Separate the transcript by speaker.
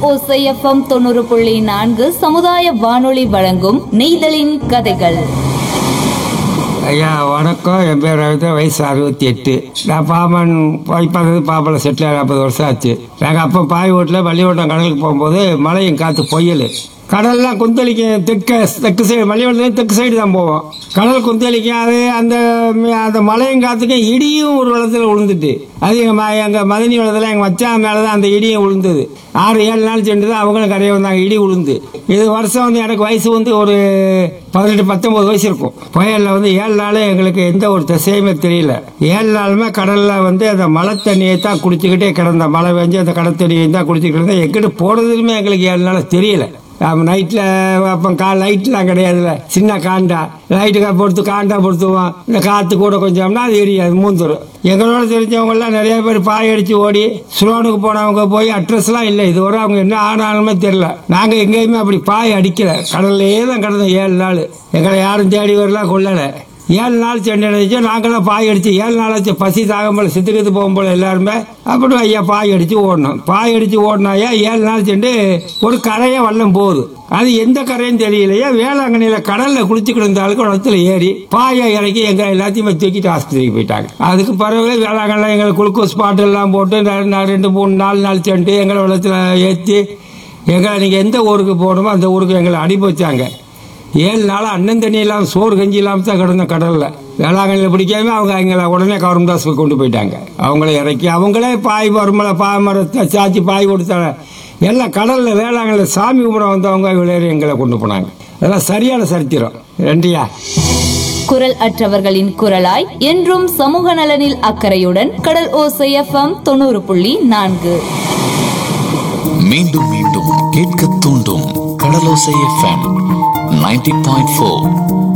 Speaker 1: ஓசை எஃப்எம் தொண்ணூறு புள்ளி நான்கு சமுதாய வானொலி வழங்கும் நெய்தலின் கதைகள்
Speaker 2: ஐயா வணக்கம் என் பேர் ரவிதா வயசு அறுபத்தி எட்டு நான் பாமன் போய் பார்த்தது பாப்பல செட்டில் நாற்பது வருஷம் ஆச்சு நாங்கள் அப்போ பாய் வீட்டில் பள்ளிக்கூட்டம் கடலுக்கு போகும்போது மழையும் காற்று பொய்யல் கடல்லாம் குந்தளிக்கும் தெற்கு தெற்கு சைடு மலையோட்டத்துலேருந்து தெற்கு சைடு தான் போவோம் கடல் குந்தளிக்கும் அது அந்த அந்த மழையும் காற்றுக்கும் இடியும் ஒரு வெள்ளத்தில் விழுந்துட்டு அது எங்கள் எங்கள் மதனி வெள்ளத்தில் எங்கள் மச்சான் மேலே தான் அந்த இடியும் விழுந்தது ஆறு ஏழு நாள் சென்று தான் அவங்களும் கரையை வந்தாங்க இடி விழுந்து இது வருஷம் வந்து எனக்கு வயசு வந்து ஒரு பதினெட்டு பத்தொன்பது வயசு இருக்கும் புயலில் வந்து ஏழு நாள் எங்களுக்கு எந்த ஒரு திசையுமே தெரியல ஏழு நாளுமே கடலில் வந்து அந்த மழை தண்ணியை தான் குடிச்சிக்கிட்டே கிடந்த மழை பெஞ்சு அந்த கடல் தண்ணியை தான் குடிச்சிக்கிட்டு இருந்தேன் எங்கிட்ட போனதுமே எங்களுக்கு ஏழு நாள் தெரியல நைட்டில் அப்போ கா லைட்லாம் கிடையாதுல்ல சின்ன காண்டா லைட்டு பொறுத்து காண்டா பொறுத்துவோம் இந்த காற்று கூட கொஞ்சம்னா அது எரியாது மூந்துரும் எங்களோட தெரிஞ்சவங்கெல்லாம் நிறைய பேர் பாய் அடித்து ஓடி ஸ்லோனுக்கு போனவங்க போய் அட்ரஸ்லாம் இல்லை இதுவரை அவங்க என்ன ஆனாலுமே தெரியல நாங்கள் எங்கேயுமே அப்படி பாய் அடிக்கல கடல்லையே தான் கிடந்தோம் ஏழு நாள் எங்களை யாரும் தேடி வரலாம் கொள்ளலை ஏழு நாள் சென்று அடிச்சு நாங்களாம் பாய் அடிச்சு ஏழு நாள் ஆச்சு பசி தாகம்போல் சித்துக்கிட்டு போகும்போது எல்லாருமே அப்படி ஐயா பாய் அடிச்சு ஓடணும் பாய் அடிச்சு ஓடினாயா ஏழு நாள் சென்று ஒரு கரையை வல்லம் போகுது அது எந்த கரையும் தெரியலையா வேளாங்கண்ணியில் கடல்ல குளிச்சுக்கிட்டு இருந்த ஆளுக்கு இடத்துல ஏறி பாயை இறக்கி எங்க எல்லாத்தையுமே தூக்கிட்டு ஆஸ்பத்திரிக்கு போயிட்டாங்க அதுக்கு பிறகு வேளாங்கண்ணில் எங்களுக்கு குளுக்கோஸ் பாட்டு எல்லாம் போட்டு ரெண்டு நாள், ரெண்டு மூணு நாலு நாள் சென்று எங்களை வெள்ளத்தில் ஏற்றி எங்களை நீங்கள் எந்த ஊருக்கு போகணுமோ அந்த ஊருக்கு எங்களை அனுப்பி வச்சாங்க ஏழு நாள் அண்ணன் தண்ணி இல்லாமல் சோறு கஞ்சி இல்லாமல் தான் கிடந்த கடலில் வேளாங்கண்ணியில் பிடிக்காம அவங்க எங்களை உடனே கவர்மெண்ட் கொண்டு போயிட்டாங்க அவங்கள இறக்கி அவங்களே பாய் மரமலை பாய் மரத்தை சாச்சி பாய் கொடுத்தாங்க எல்லாம் கடலில் வேளாங்கண்ணில் சாமி கும்பிட வந்தவங்க விளையாடி எங்களை கொண்டு போனாங்க அதெல்லாம் சரியான சரித்திரம் ரெண்டியா
Speaker 1: குரல் அற்றவர்களின் குரலாய் என்றும் சமூக நலனில் அக்கறையுடன் கடல் ஓசை எஃப்எம் தொண்ணூறு புள்ளி நான்கு
Speaker 3: மீண்டும் மீண்டும் கேட்க தூண்டும் Kadalosai FM ninety point four